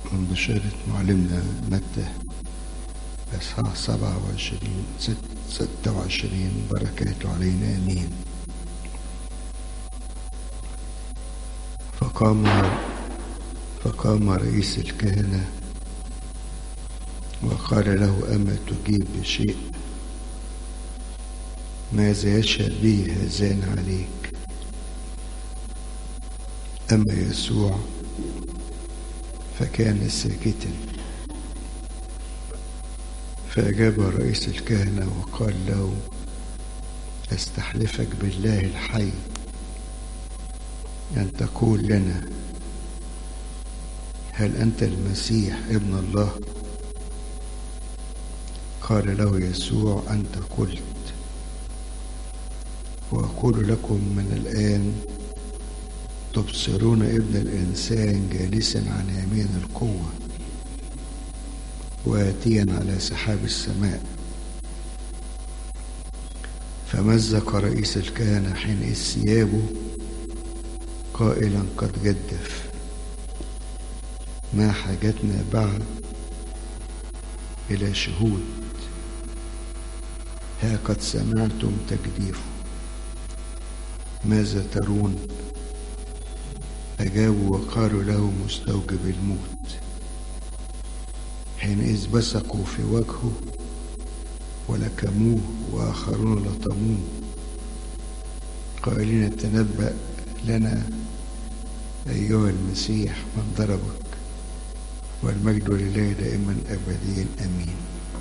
من بشارة معلمنا متى إصحاح سبعة وعشرين ست ستة وعشرين بركاته علينا آمين فقام فقام رئيس الكهنة وقال له أما تجيب بشيء ماذا يشهد به هذان عليك أما يسوع فكان ساكتا فأجاب رئيس الكهنة وقال له أستحلفك بالله الحي أن تقول لنا هل أنت المسيح ابن الله قال له يسوع أنت قلت وأقول لكم من الآن تبصرون ابن الإنسان جالسا عن يمين القوة وآتيا على سحاب السماء فمزق رئيس الكهنة حينئذ ثيابه قائلا قد جدف ما حاجتنا بعد إلى شهود ها قد سمعتم تجديفه ماذا ترون أجابوا وقالوا له مستوجب الموت حينئذ بصقوا في وجهه ولكموه وآخرون لطموه قائلين تنبأ لنا أيها المسيح من ضربك والمجد لله دائما أبديا أمين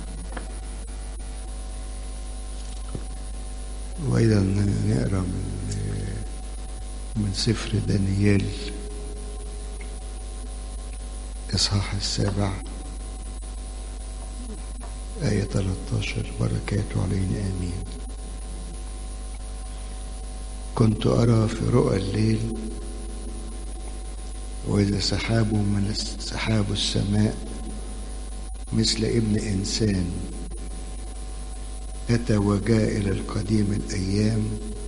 وأيضا نقرأ من من سفر دانيال إصحاح السابع آية 13 بركاته علينا آمين كنت أرى في رؤى الليل وإذا سحاب من سحاب السماء مثل ابن إنسان أتى وجاء إلى القديم الأيام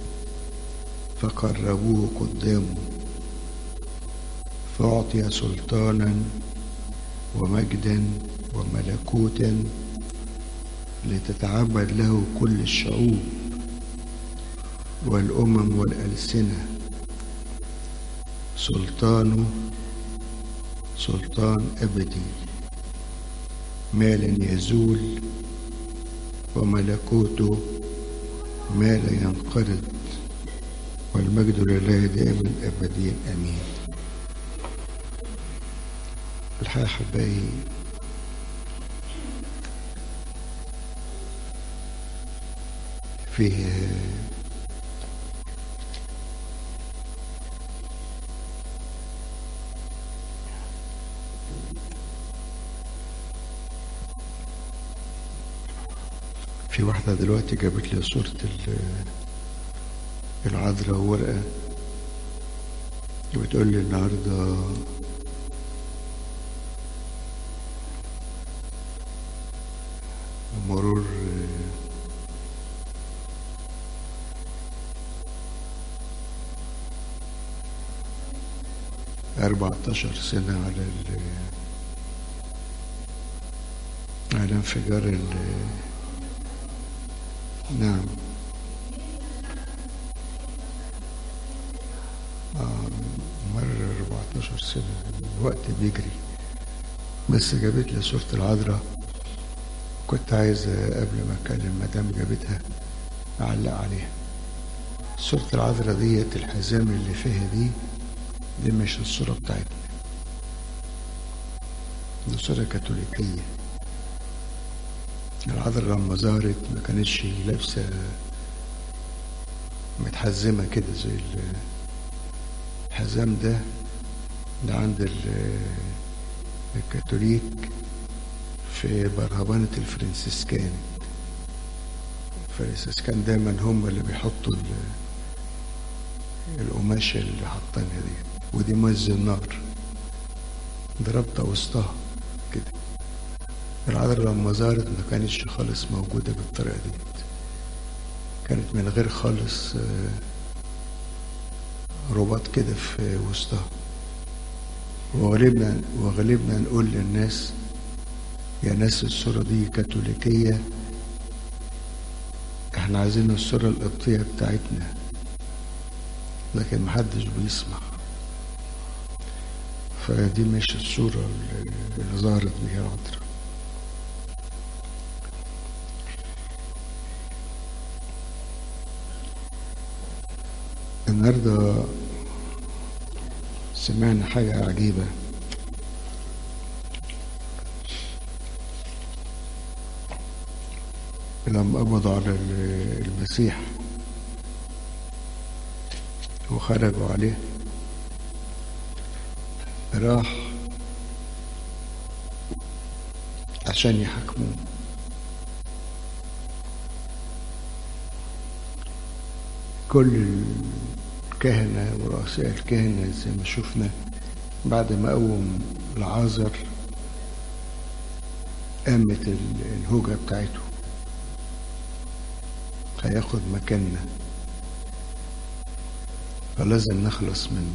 فقربوه قدامه فأعطي سلطانا ومجدا وملكوتا لتتعبد له كل الشعوب والأمم والألسنة سلطانه سلطان أبدي ما لن يزول وملكوته ما لا ينقرض والمجد لله دائما أبديا أمين الحقيقة أحبائي فيه في واحدة دلوقتي جابت لي صورة العذراء ورقة وبتقول لي النهاردة مرور أربعتاشر سنة على على انفجار ال نعم مر 14 سنة الوقت بيجري بس جابت لي صورة العذراء كنت عايز قبل ما اتكلم مدام جابتها اعلق عليها صورة العذراء ديت الحزام اللي فيها دي دي مش الصورة بتاعتنا دي صورة كاثوليكية العذراء لما ظهرت ما كانتش لابسة متحزمة كده زي الحزام ده ده عند الكاثوليك في برهبانة الفرنسيسكان الفرنسيسكان دايما هم اللي بيحطوا القماشة اللي حاطينها دي ودي مز النار ضربتها وسطها كده العذراء لما ظهرت ما كانتش خالص موجودة بالطريقة دي كانت من غير خالص رباط كده في وسطها وغالبا وغالبا نقول للناس يا ناس الصورة دي كاثوليكية احنا عايزين الصورة القبطية بتاعتنا لكن محدش بيسمع فدي مش الصورة اللي ظهرت بيها العذراء النهارده سمعنا حاجة عجيبة لما قبضوا على المسيح وخرجوا عليه راح عشان يحاكموه كل الكهنة ورؤساء الكهنة زي ما شفنا بعد ما قوم العازر قامت الهوجة بتاعته هياخد مكاننا فلازم نخلص منه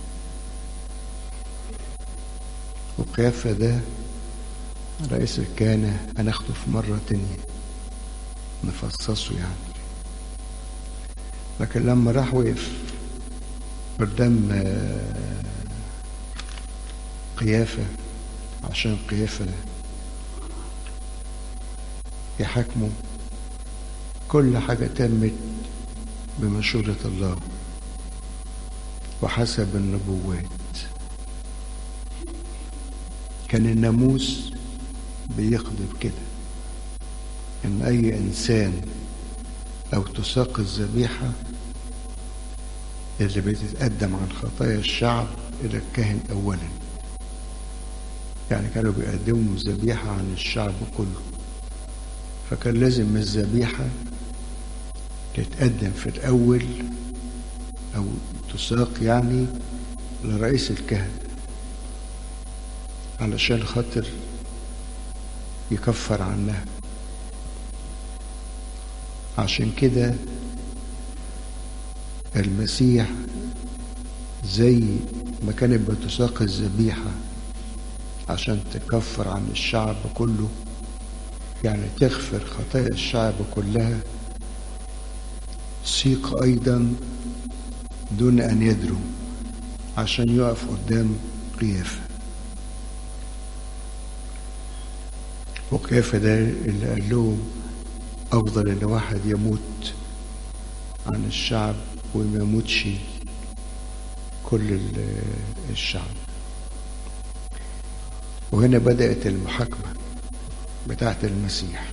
وقيافة ده رئيس الكهنة هناخده في مرة تانية نفصصه يعني لكن لما راح وقف قدام قيافة عشان قيافة يحاكمه كل حاجة تمت بمشورة الله وحسب النبوات كان الناموس بيخضب كده ان اي انسان او تساق الذبيحة اللي بتتقدم عن خطايا الشعب الى الكاهن اولا يعني كانوا بيقدموا ذبيحة عن الشعب كله فكان لازم الذبيحة تتقدم في الأول أو تساق يعني لرئيس الكهنة علشان خاطر يكفر عنها عشان كده المسيح زي ما كانت بتساق الذبيحة عشان تكفر عن الشعب كله يعني تغفر خطايا الشعب كلها سيق أيضا دون أن يدروا عشان يقف قدام قيافة وقيافة ده اللي قال لهم أفضل إن واحد يموت عن الشعب وما يموتش كل الشعب وهنا بدأت المحاكمة بتاعت المسيح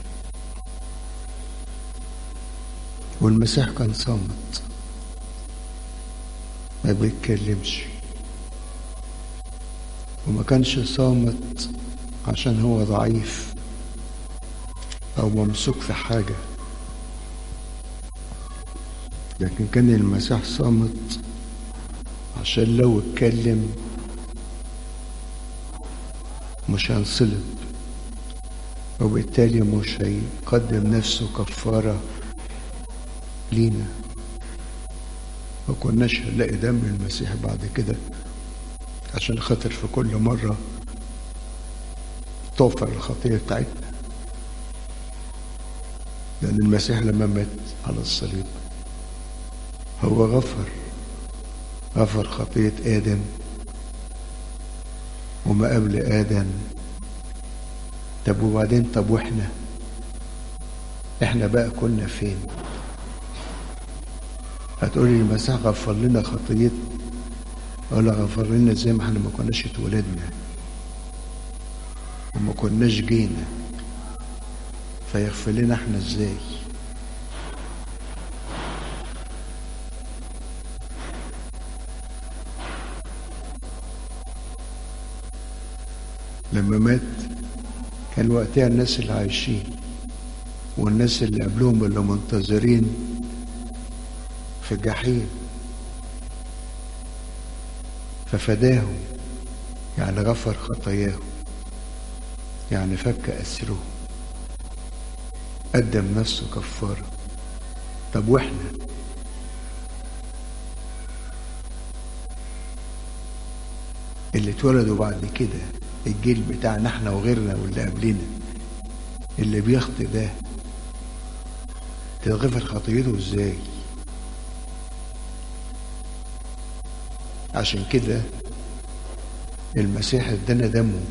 والمسيح كان صامت ما بيتكلمش وما كانش صامت عشان هو ضعيف او ممسوك في حاجه لكن كان المسيح صامت عشان لو اتكلم مش هنصلب وبالتالي مش هيقدم نفسه كفاره لينا ما كناش هنلاقي دم المسيح بعد كده عشان خاطر في كل مرة توفر الخطية بتاعتنا لأن المسيح لما مات على الصليب هو غفر غفر خطية آدم وما قبل آدم طب وبعدين طب واحنا احنا بقى كنا فين هتقولي المسيح غفر لنا خطيتنا ولا غفر لنا زي ما احنا ما كناش اتولدنا وما كناش جينا فيغفر لنا احنا ازاي لما مات كان وقتها الناس اللي عايشين والناس اللي قبلهم اللي منتظرين في الجحيم ففداهم يعني غفر خطاياهم يعني فك أسرهم قدم نفسه كفارة طب واحنا اللي اتولدوا بعد كده الجيل بتاعنا احنا وغيرنا واللي قبلنا اللي بيخطي ده تتغفر خطيته ازاي عشان كده المسيح ادانا دمه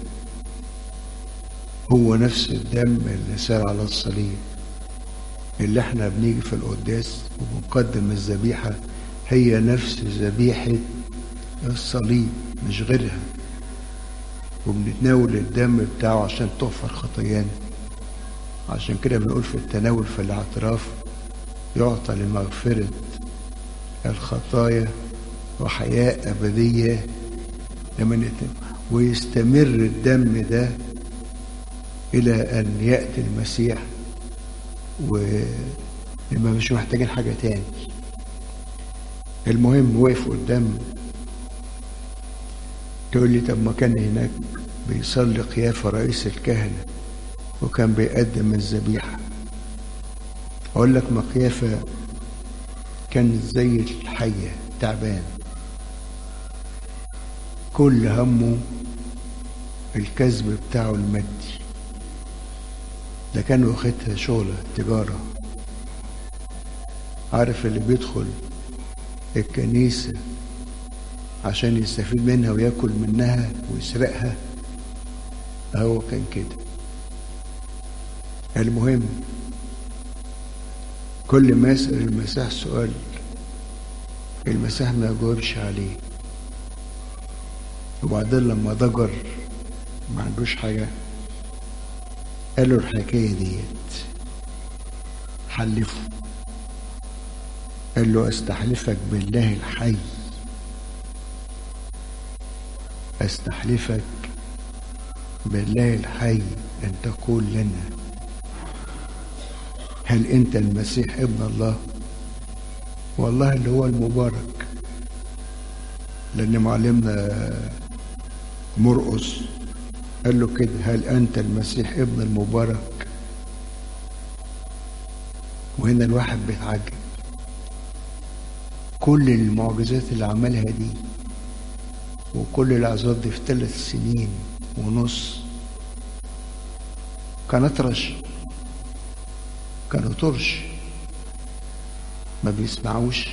هو نفس الدم اللي سال على الصليب اللي احنا بنيجي في القداس وبنقدم الذبيحة هي نفس ذبيحة الصليب مش غيرها وبنتناول الدم بتاعه عشان تغفر خطايانا عشان كده بنقول في التناول في الاعتراف يعطى لمغفرة الخطايا وحياة أبدية لمن يتم ويستمر الدم ده إلى أن يأتي المسيح ويبقى مش محتاجين حاجة تاني المهم وقف قدام تقول لي طب ما كان هناك بيصلي قيافة رئيس الكهنة وكان بيقدم الذبيحة أقول لك ما قيافة كان زي الحية تعبان كل همه الكسب بتاعه المادي ده كان واخدها شغلة تجارة عارف اللي بيدخل الكنيسة عشان يستفيد منها وياكل منها ويسرقها هو كان كده المهم كل ما يسأل المسيح سؤال المسيح ما يجاوبش عليه وبعدين لما ضجر ما عندوش حاجة قال له الحكاية ديت حلفه قال له استحلفك بالله الحي استحلفك بالله الحي ان تقول لنا هل انت المسيح ابن الله والله اللي هو المبارك لان معلمنا مرقص قال له كده هل انت المسيح ابن المبارك وهنا الواحد بيتعجب كل المعجزات اللي عملها دي وكل العظات دي في ثلاث سنين ونص كانت رش كانوا طرش ما بيسمعوش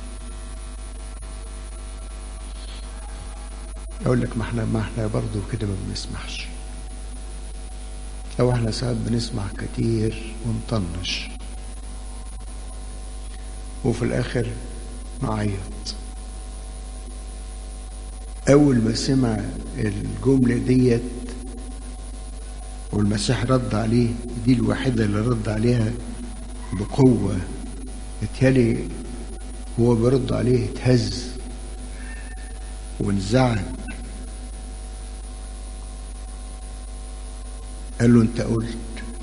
يقول لك ما احنا ما احنا برضه كده ما بنسمعش او احنا ساعات بنسمع كتير ونطنش وفي الاخر نعيط اول ما سمع الجمله ديت والمسيح رد عليه دي الوحيده اللي رد عليها بقوه اتهالي هو بيرد عليه اتهز وانزعج قال له انت قلت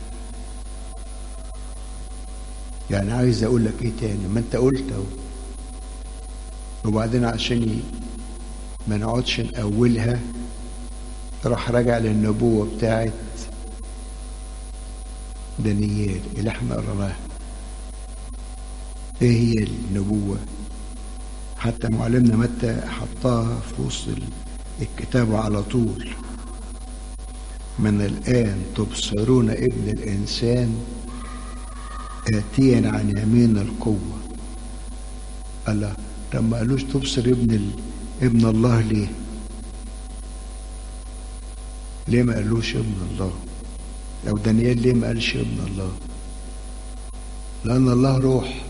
يعني عايز اقول لك ايه تاني ما انت قلت اهو وبعدين عشان ما نقعدش نأولها راح راجع للنبوة بتاعت دانيال اللي احنا قرناها ايه هي النبوة حتى معلمنا متى حطها في وسط الكتابة على طول من الآن تبصرون ابن الإنسان آتيا عن يمين القوة الله طب ما قالوش تبصر ابن ال... ابن الله ليه؟ ليه ما قالوش ابن الله؟ أو دانيال ليه ما قالش ابن الله؟ لأن الله روح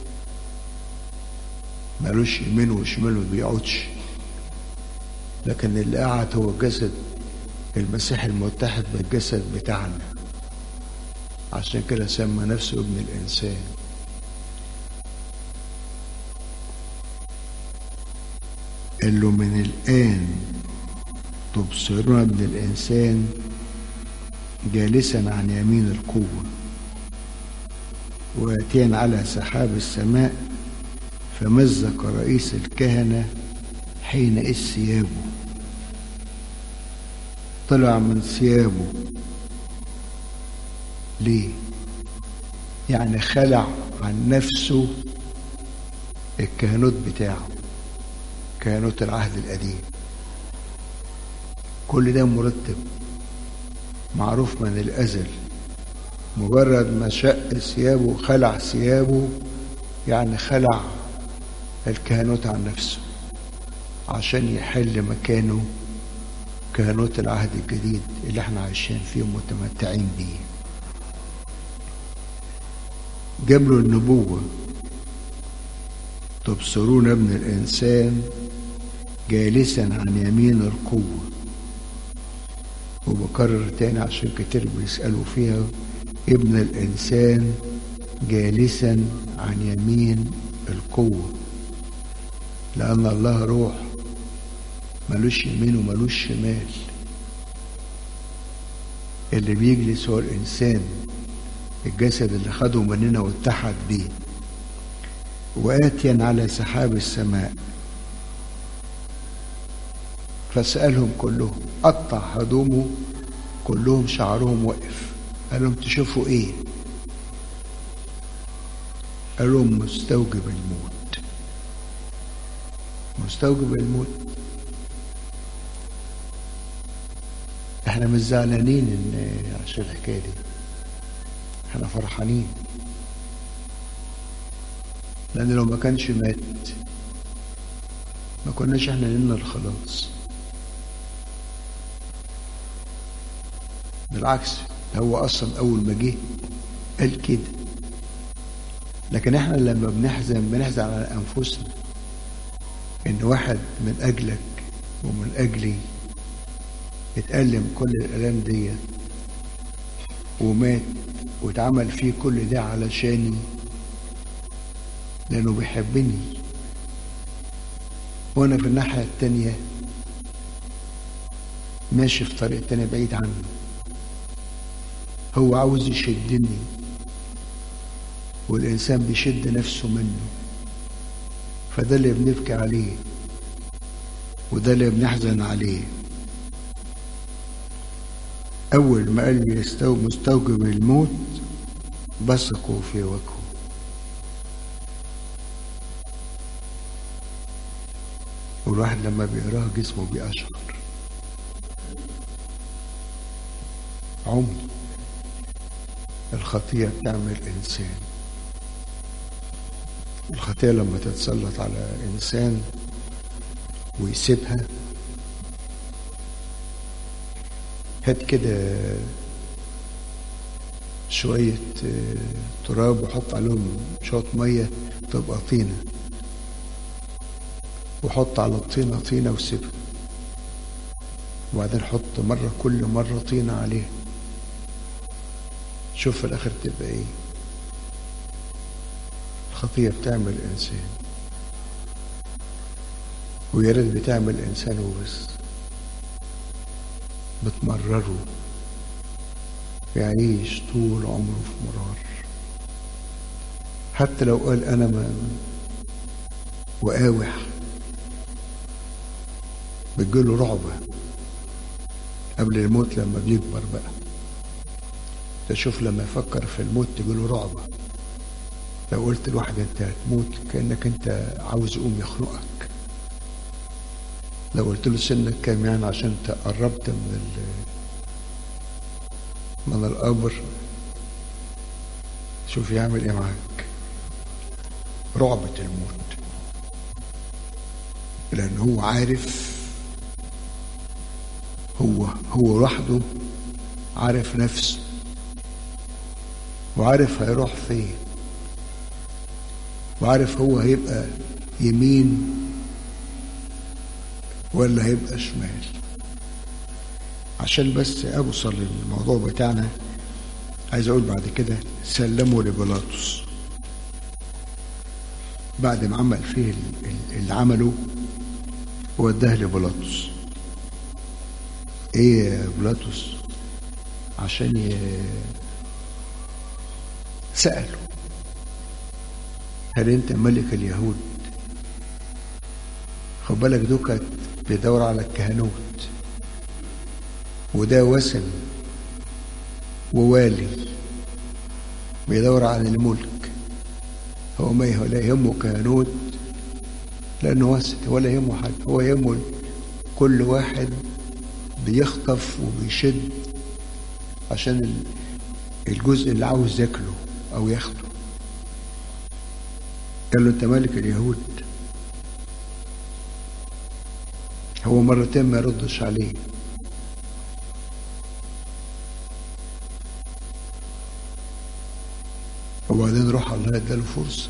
ما قالوش يمين وشمال ما بيقعدش لكن اللي قعد هو جسد المسيح المتحد بالجسد بتاعنا عشان كده سمى نفسه ابن الإنسان قال له من الآن تبصرون ابن الإنسان جالسا عن يمين القوة واتيا على سحاب السماء فمزق رئيس الكهنة حين إذ ثيابه طلع من ثيابه ليه يعني خلع عن نفسه الكهنوت بتاعه كهنوت العهد القديم كل ده مرتب معروف من الأزل مجرد ما شق ثيابه خلع ثيابه يعني خلع الكهنوت عن نفسه عشان يحل مكانه كهنوت العهد الجديد اللي احنا عايشين فيه ومتمتعين بيه جاب له النبوة تبصرون ابن الإنسان جالسا عن يمين القوة وبكرر تاني عشان كتير بيسألوا فيها ابن الإنسان جالسا عن يمين القوة لأن الله روح ملوش يمين وملوش شمال اللي بيجلس هو الإنسان الجسد اللي خده مننا واتحد بيه وآتيا على سحاب السماء فسألهم كلهم قطع هدومه كلهم شعرهم وقف قال لهم تشوفوا ايه قال لهم مستوجب الموت مستوجب الموت احنا مش زعلانين ان عشان الحكايه دي احنا فرحانين لان لو ما كانش مات ما كناش احنا لنا الخلاص بالعكس هو اصلا اول ما جه قال كده لكن احنا لما بنحزن بنحزن على انفسنا ان واحد من اجلك ومن اجلي اتألم كل الالام دي ومات واتعمل فيه كل ده علشاني لانه بيحبني وانا في الناحيه التانيه ماشي في طريق تاني بعيد عنه هو عاوز يشدني والإنسان بيشد نفسه منه فده اللي بنبكي عليه وده اللي بنحزن عليه أول ما قال لي يستو مستوجب الموت بصقوا في وجهه والواحد لما بيقراه جسمه بيقشعر عمر الخطية بتعمل إنسان الخطية لما تتسلط على إنسان ويسيبها هات كده شوية تراب وحط عليهم شوية مية تبقى طينة وحط على الطينة طينة وسيبها وبعدين حط مرة كل مرة طينة عليها شوف في الآخر تبقى إيه الخطية بتعمل إنسان ويا ريت بتعمل إنسان وبس بتمرره يعيش طول عمره في مرار حتى لو قال أنا ما وقاوح بتجيله رعبة قبل الموت لما بيكبر بقى تشوف لما يفكر في الموت تجيله رعبة لو قلت لواحد انت هتموت كأنك انت عاوز يقوم يخنقك لو قلت له سنك كام يعني عشان انت قربت من ال من القبر شوف يعمل ايه معاك رعبة الموت لأن هو عارف هو هو لوحده عارف نفسه وعارف هيروح فين وعارف هو هيبقى يمين ولا هيبقى شمال عشان بس اوصل للموضوع بتاعنا عايز اقول بعد كده سلموا لبيلاطس بعد ما عمل فيه اللي عمله وداه لبيلاطس ايه يا بيلاطس عشان ي... سأله هل انت ملك اليهود خد بالك دول كانت بيدور على الكهنوت وده وثن ووالي بيدور على الملك هو ما لا يهمه كهنوت لانه وسط ولا يهمه حد هو يهمه كل واحد بيخطف وبيشد عشان الجزء اللي عاوز ياكله او ياخده قال له انت ملك اليهود هو مرتين ما يردش عليه وبعدين روح الله اداله فرصة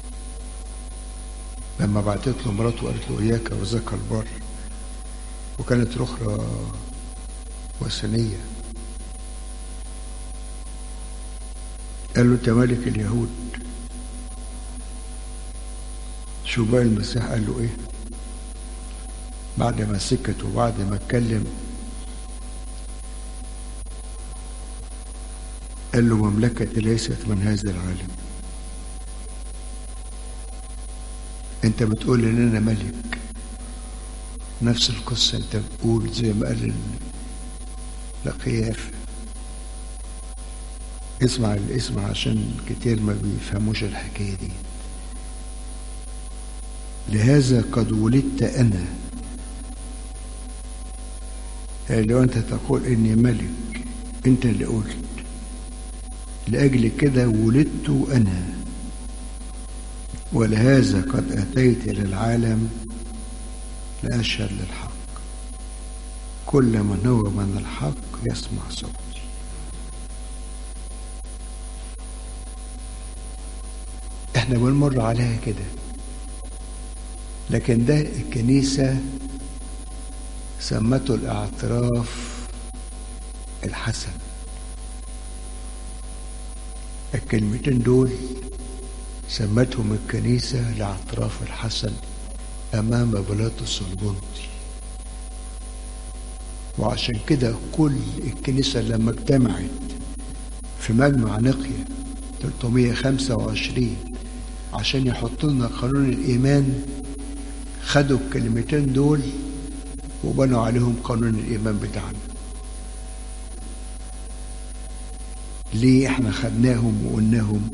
لما بعتت له مراته وقالت له إياك وذاك البر وكانت رخرة وثنية قال له أنت ملك اليهود شو بقى المسيح قال له إيه بعد ما سكت وبعد ما اتكلم قال له مملكتي ليست من هذا العالم انت بتقول ان انا ملك نفس القصة انت بتقول زي ما قال لقياف اسمع اسمع عشان كتير ما بيفهموش الحكاية دي لهذا قد ولدت أنا لو أنت تقول إني ملك أنت اللي قلت لأجل كده ولدت أنا ولهذا قد أتيت إلى العالم لأشهد للحق كل من هو من الحق يسمع صوتي احنا بنمر عليها كده لكن ده الكنيسة سمته الاعتراف الحسن الكلمتين دول سمتهم الكنيسة الاعتراف الحسن أمام بيلاطس البنطي وعشان كده كل الكنيسة لما اجتمعت في مجمع نقية 325 عشان يحطوا لنا قانون الإيمان خدوا الكلمتين دول وبنوا عليهم قانون الإيمان بتاعنا ليه احنا خدناهم وقلناهم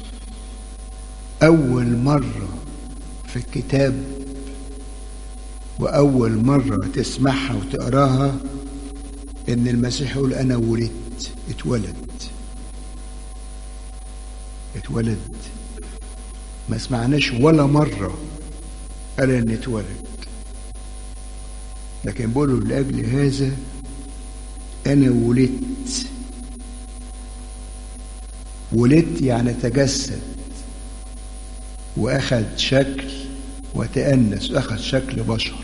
أول مرة في الكتاب وأول مرة تسمعها وتقراها إن المسيح يقول أنا ولدت اتولد اتولد ما سمعناش ولا مرة قال إن اتولد لكن بيقولوا لأجل هذا أنا ولدت ولدت يعني تجسد وأخذ شكل وتأنس وأخذ شكل بشر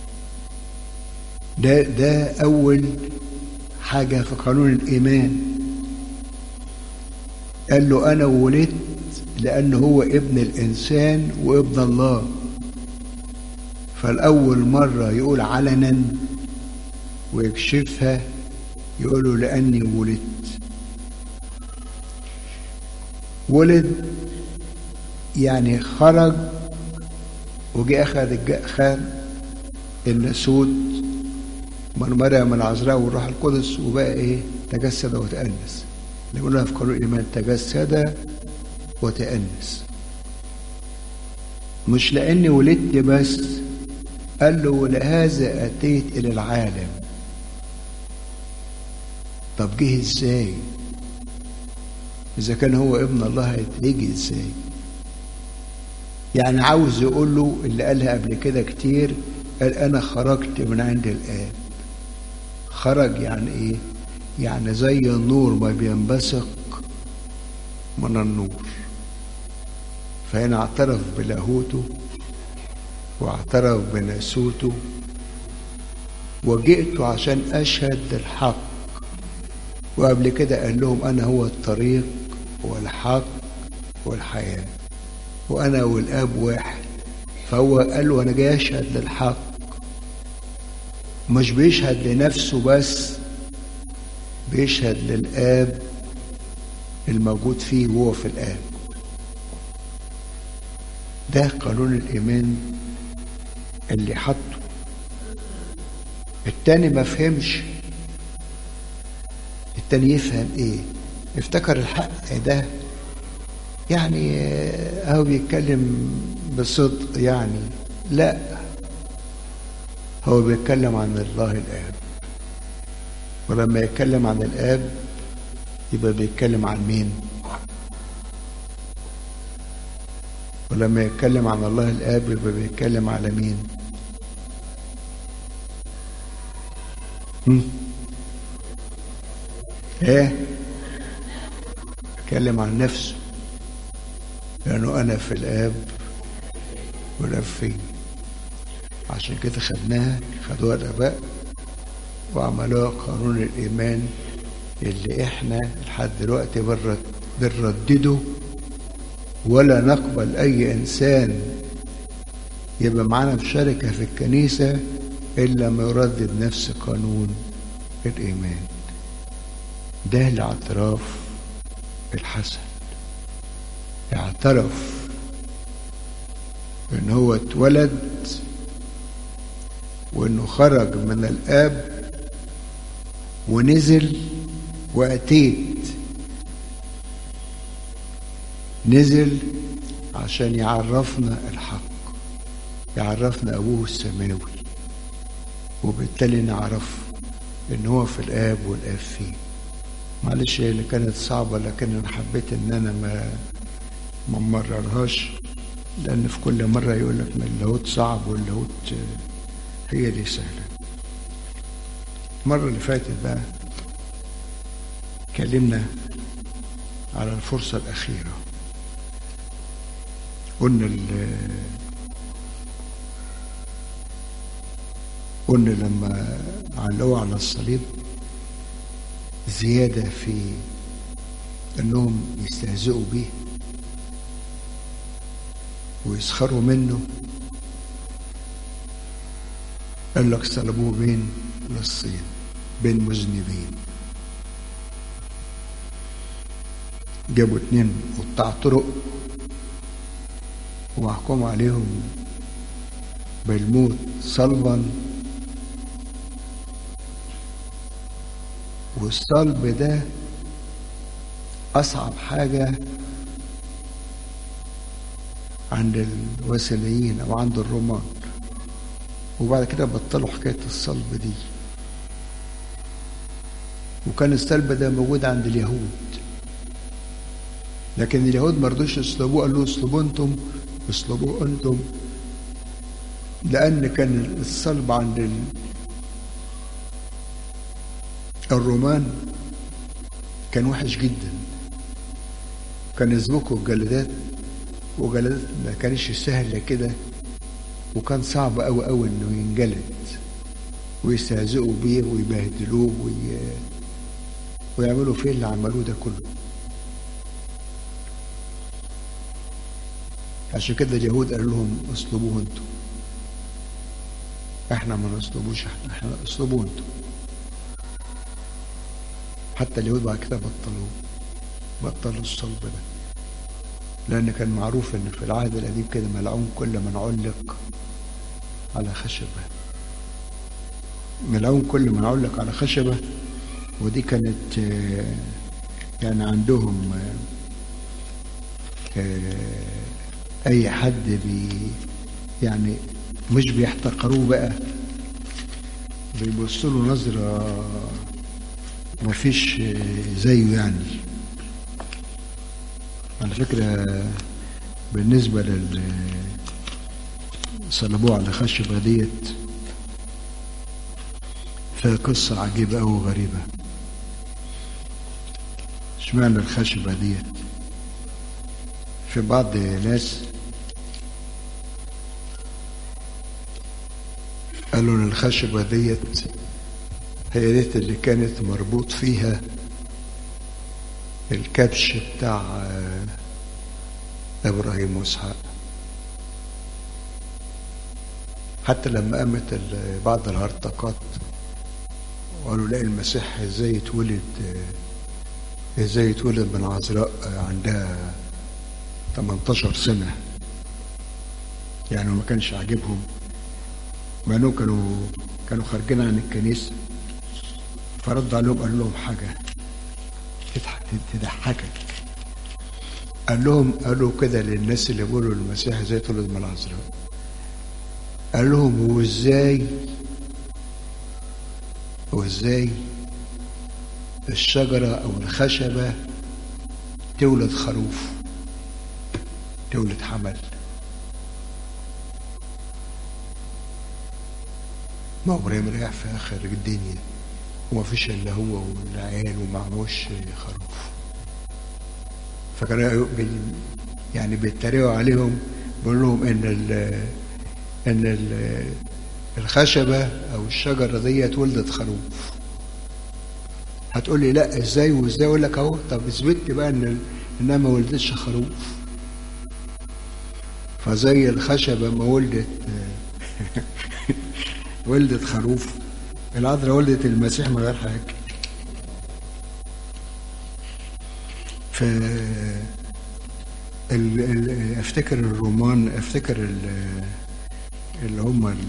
ده ده أول حاجة في قانون الإيمان قال له أنا ولدت لأن هو ابن الإنسان وابن الله فالأول مرة يقول علنا ويكشفها يقولوا لأني ولدت ولد يعني خرج وجي أخذ أخذ الناسوت من مريم العذراء والروح القدس وبقى إيه تجسد وتأنس اللي قلنا في قانون الإيمان تجسد وتأنس مش لأني ولدت بس قال له ولهذا أتيت إلى العالم طب جه إزاي إذا كان هو ابن الله هيجي إزاي يعني عاوز يقول له اللي قالها قبل كده كتير قال أنا خرجت من عند الآب خرج يعني إيه يعني زي النور ما بينبثق من النور فهنا اعترف بلاهوته واعترف بناسوته وجئت عشان أشهد للحق وقبل كده قال لهم أنا هو الطريق والحق والحياة وأنا والآب واحد فهو قال له أنا جاي أشهد للحق مش بيشهد لنفسه بس بيشهد للآب الموجود فيه وهو في الآب ده قانون الإيمان اللي حطه التاني ما فهمش التاني يفهم ايه افتكر الحق ده يعني هو بيتكلم بصدق يعني لا هو بيتكلم عن الله الآب ولما يتكلم عن الآب يبقى بيتكلم عن مين ولما يتكلم عن الله الآب يبقى بيتكلم على مين هم؟ ايه يتكلم عن نفسه لأنه أنا في الآب والآب فيه عشان كده خدناها خدوها الآباء وعملوها قانون الإيمان اللي إحنا لحد دلوقتي بنرد- بنردده ولا نقبل أي إنسان يبقى معانا في شركة في الكنيسة إلا ما يردد نفس قانون الإيمان ده الاعتراف الحسن اعترف ان هو اتولد وانه خرج من الاب ونزل واتيت نزل عشان يعرفنا الحق يعرفنا ابوه السماوي وبالتالي نعرف ان هو في الاب والاب فيه معلش هي اللي كانت صعبة لكن أنا حبيت إن أنا ما ما مررهاش لأن في كل مرة يقول لك ما اللاهوت صعب واللاهوت آه، هي دي سهلة المرة اللي فاتت بقى اتكلمنا على الفرصة الأخيرة قلنا ال- قلنا لما علقوه على الصليب زيادة في أنهم يستهزئوا به ويسخروا منه قال لك صلبوه بين لصين بين مذنبين جابوا اتنين قطاع طرق وحكموا عليهم بالموت صلبا والصلب ده أصعب حاجة عند الوثنيين أو عند الرومان وبعد كده بطلوا حكاية الصلب دي وكان الصلب ده موجود عند اليهود لكن اليهود ما رضوش يصلبوه قالوا اصلبوه انتم اصلبوه انتم لأن كان الصلب عند ال... الرومان كان وحش جدا كان يسبقوا الجلدات وجلدات ما كانش سهلة كده وكان صعب أوي أوي إنه ينجلد ويستهزئوا بيه ويبهدلوه وي... ويعملوا فيه اللي عملوه ده كله عشان كده اليهود قالوا لهم اصلبوه انتوا احنا ما نصلبوش احنا احنا اصلبوه انتوا حتى اليهود بعد كده بطلوه بطلوا الصلب ده لأن كان معروف إن في العهد القديم كده ملعون كل من علق على خشبة ملعون كل من علق على خشبة ودي كانت آه، يعني عندهم آه، آه، أي حد بي يعني مش بيحتقروه بقى بيبصوا له نظرة مفيش زيه يعني على فكرة بالنسبة لل صلبوه على خشبة ديت فيها قصة عجيبة أو غريبة اشمعنى الخشبة ديت في بعض ناس قالوا ان الخشبة ديت هي ديت اللي كانت مربوط فيها الكبش بتاع آه، ابراهيم واسحاق حتى لما قامت ال- بعض الهرطقات وقالوا لا المسيح ازاي يتولد آه، ازاي يتولد من عذراء آه، عندها 18 سنة يعني ما كانش عاجبهم مع انهم كانوا كانوا خارجين عن الكنيسة فرد عليهم قال لهم حاجة تضحك تضحكك قال لهم قالوا كده للناس اللي بيقولوا المسيح ازاي تولد من العذراء قال لهم هو ازاي هو ازاي الشجرة أو الخشبة تولد خروف تولد حمل ما هو ابراهيم رايح في اخر الدنيا وما فيش الا هو والعيال ومعهوش خروف فكانوا بي يعني بيتريقوا عليهم بيقول لهم ان ال ان ال الخشبه او الشجره ديت ولدت خروف هتقول لي لا ازاي وازاي اقول لك اهو طب اثبت لي بقى ان انها ما ولدتش خروف فزي الخشبه ما ولدت ولدت خروف العذراء ولدت المسيح من غير حاجه ف ال... ال... افتكر الرومان افتكر ال... اللي هم ال...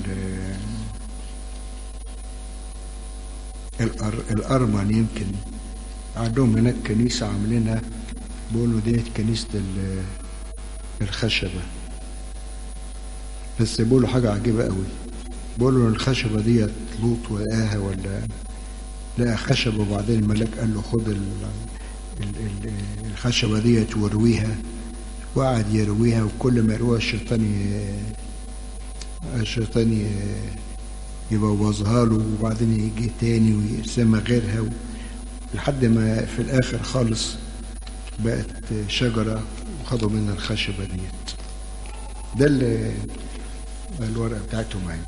الأر... الارمن يمكن عندهم هناك كنيسه عاملينها بيقولوا ديت كنيسه ال... الخشبه بس بيقولوا حاجه عجيبه قوي بيقولوا الخشبه ديت لوط ولقاها ولا لقى خشبه وبعدين الملاك قال له خد ال... ال... ال... الخشبه ديت وارويها وقعد يرويها وكل ما يرويها الشيطان ي... الشيطان ي... يبوظها له وبعدين يجي تاني ويرسمها غيرها و... لحد ما في الاخر خالص بقت شجره وخدوا منها الخشبه ديت ده اللي الورقه بتاعتهم معايا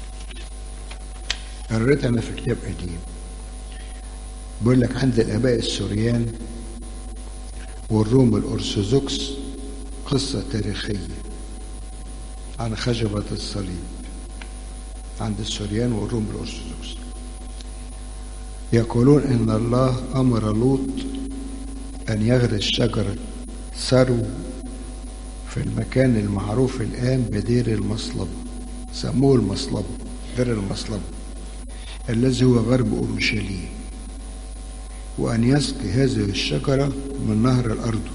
قريتها انا في كتاب قديم بيقول لك عند الاباء السوريان والروم الارثوذكس قصه تاريخيه عن خشبه الصليب عند السوريان والروم الأرثوذكس يقولون إن الله أمر لوط أن يغرس شجرة سرو في المكان المعروف الآن بدير المصلبة سموه المصلبة دير المصلبة الذي هو غرب أورشليم وأن يسقي هذه الشجرة من نهر الأردن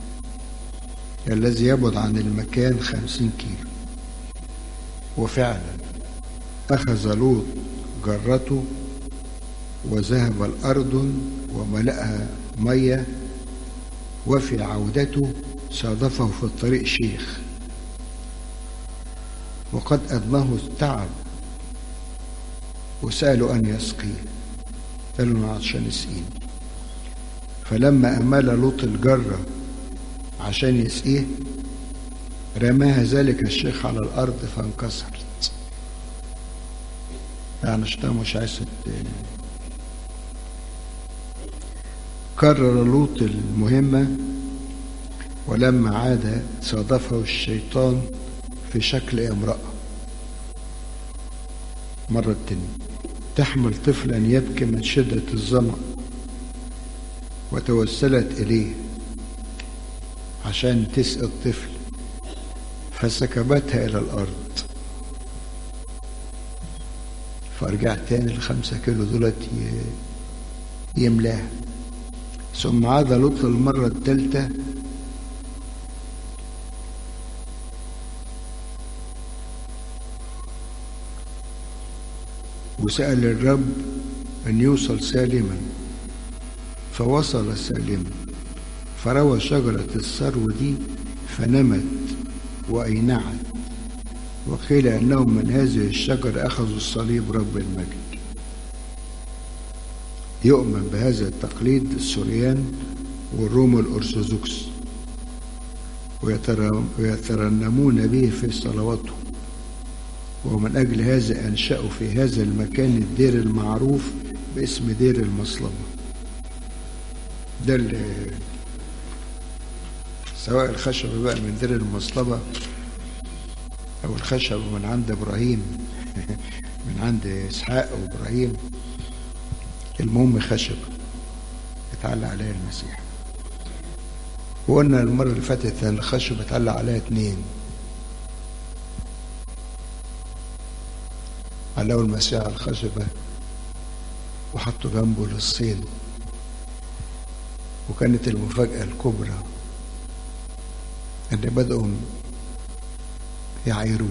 الذي يبعد عن المكان خمسين كيلو وفعلا أخذ لوط جرته وذهب الأردن وملأها مية وفي عودته صادفه في الطريق شيخ وقد أدناه التعب وسألوا أن يسقيه قالوا أنا عشان يسقيني فلما أمال لوط الجرة عشان يسقيه رماها ذلك الشيخ على الأرض فانكسرت يعني الشيطان مش عايز كرر لوط المهمة ولما عاد صادفه الشيطان في شكل امرأة مرة تانية تحمل طفلا يبكي من شدة الظمأ وتوسلت إليه عشان تسقي الطفل فسكبتها إلى الأرض فرجع تاني الخمسة كيلو دولت يملاها ثم عاد لوط المرة الثالثة وسأل الرب أن يوصل سالما فوصل سالما فروى شجرة الثرو دي فنمت وأينعت وقيل أنهم من هذه الشجرة أخذوا الصليب رب المجد يؤمن بهذا التقليد السوريان والروم الأرثوذكس ويترنمون به في صلواتهم ومن أجل هذا أنشأوا في هذا المكان الدير المعروف باسم دير المصلبة ده سواء الخشبة بقى من دير المصلبة أو الخشبة من عند إبراهيم من عند إسحاق وإبراهيم المهم خشبة اتعلق عليها المسيح وقلنا المرة اللي فاتت أن الخشبة اتعلق عليها اتنين علقوا المسيح على الخشبة وحطوا جنبه للصين وكانت المفاجأة الكبرى أن بدأوا يعيروه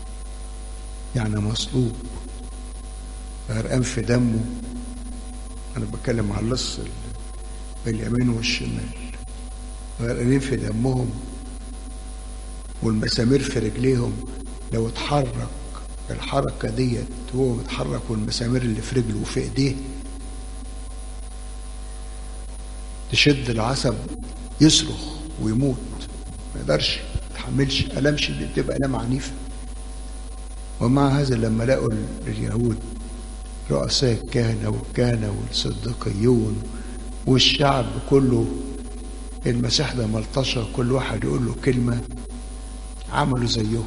يعني مصلوب غرقان في دمه انا بتكلم على اللص باليمين والشمال غرقانين في دمهم والمسامير في رجليهم لو اتحرك الحركة ديت وهو متحرك والمسامير اللي في رجله وفي ايديه تشد العصب يصرخ ويموت ما يقدرش ما يتحملش الام شديد بتبقى الام عنيفه ومع هذا لما لقوا اليهود رؤساء الكهنه والكهنه والصديقيون والشعب كله المسيح ده ملطشه كل واحد يقول له كلمه عملوا زيهم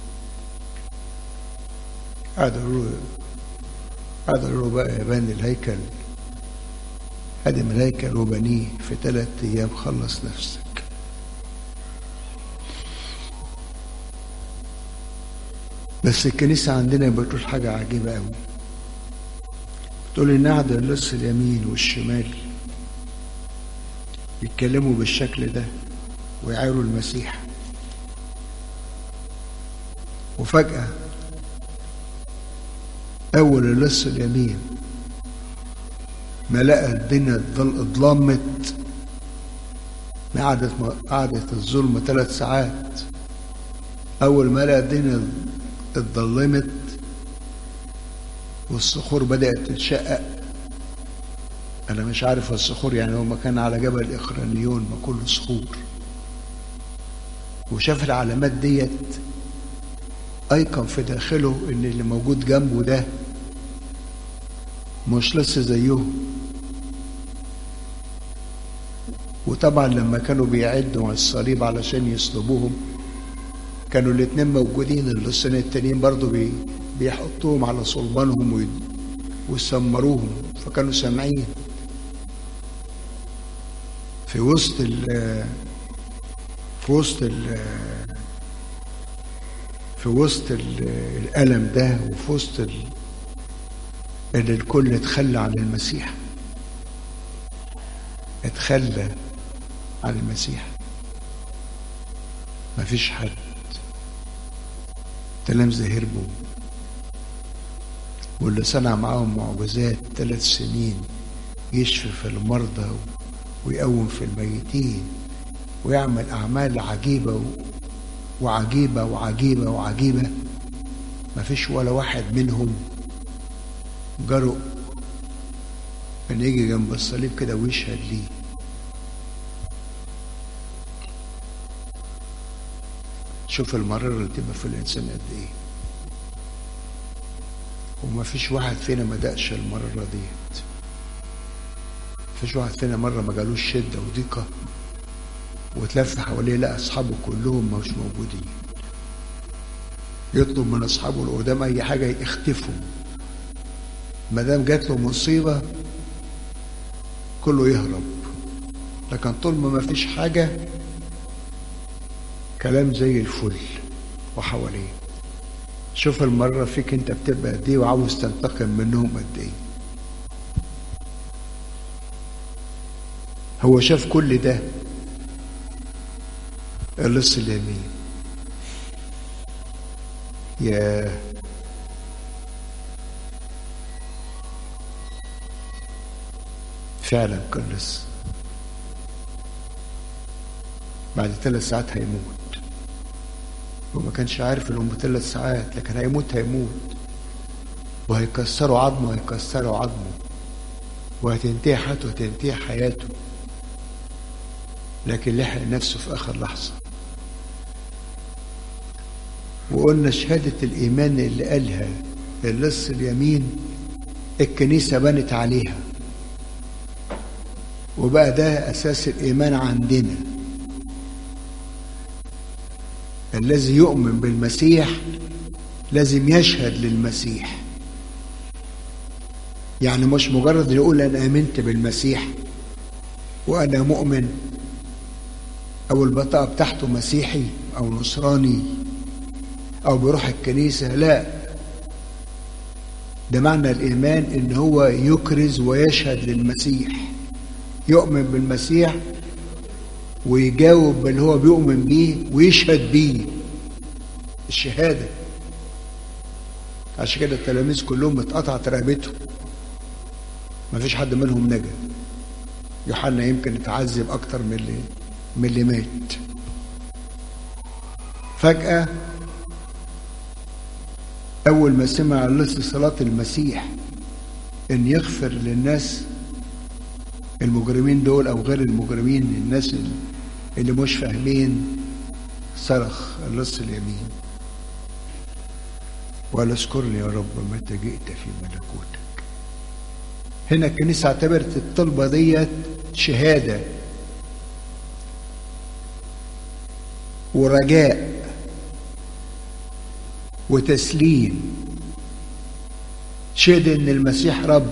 قعدوا يقولوا قعدوا يقولوا بقى يا بني الهيكل هدم الهيكل وبنيه في ثلاث ايام خلص نفسك بس الكنيسة عندنا بتقول حاجة عجيبة أوي بتقول إن قعد اللص اليمين والشمال يتكلموا بالشكل ده ويعايروا المسيح وفجأة أول اللص اليمين ما لقى الدنيا اتظلمت ما قعدت قعدت الظلمة ثلاث ساعات أول ما لقى الدنيا اتظلمت والصخور بدأت تتشقق أنا مش عارف الصخور يعني هو كان على جبل إخرانيون ما كله صخور وشاف العلامات ديت أيقن في داخله إن اللي موجود جنبه ده مش لسه زيهم وطبعا لما كانوا بيعدوا الصليب علشان يصلبوهم كانوا الاتنين موجودين اللصين التانيين برضو بي بيحطوهم على صلبانهم ويسمروهم فكانوا سامعين في وسط ال في وسط ال في وسط ال الألم ده وفي وسط ال ان الكل اتخلى عن المسيح اتخلى عن المسيح مفيش حد تلامذة هربوا واللي صنع معاهم معجزات ثلاث سنين يشفي في المرضى ويقوم في الميتين ويعمل أعمال عجيبة وعجيبة وعجيبة وعجيبة مفيش ولا واحد منهم جرؤ ان يجي جنب الصليب كده ويشهد ليه شوف المرارة اللي تبقى في الإنسان قد إيه وما فيش واحد فينا ما دقش المرارة ديت فيش واحد فينا مرة ما جالوش شدة وضيقة وتلف حواليه لقى أصحابه كلهم مش موجودين يطلب من أصحابه اللي قدام أي حاجة يختفوا ما دام جات له مصيبة كله يهرب لكن طول ما ما فيش حاجة كلام زي الفل وحواليه شوف المرة فيك انت بتبقى قد ايه وعاوز تنتقم منهم قد ايه هو شاف كل ده اللص اليمين يا فعلا كان لص بعد ثلاث ساعات هيموت وما كانش عارف انهم ثلاث ساعات لكن هيموت هيموت وهيكسروا عظمه هيكسروا عظمه وهتنتهي حياته هتنتهي حياته لكن لحق نفسه في اخر لحظه وقلنا شهاده الايمان اللي قالها اللص اليمين الكنيسه بنت عليها وبقى ده اساس الايمان عندنا الذي يؤمن بالمسيح لازم يشهد للمسيح يعني مش مجرد يقول انا امنت بالمسيح وانا مؤمن او البطاقه بتاعته مسيحي او نصراني او بيروح الكنيسه لا ده معنى الايمان ان هو يكرز ويشهد للمسيح يؤمن بالمسيح ويجاوب باللي هو بيؤمن بيه ويشهد بيه الشهادة عشان كده التلاميذ كلهم اتقطعت رقبتهم ما فيش حد منهم نجا يوحنا يمكن اتعذب اكتر من اللي من اللي مات فجأة أول ما سمع لسه صلاة المسيح إن يغفر للناس المجرمين دول أو غير المجرمين الناس اللي مش فاهمين صرخ اللص اليمين وقال اذكرني يا رب متى جئت في ملكوتك هنا الكنيسة اعتبرت الطلبة ديت شهادة ورجاء وتسليم شهد ان المسيح رب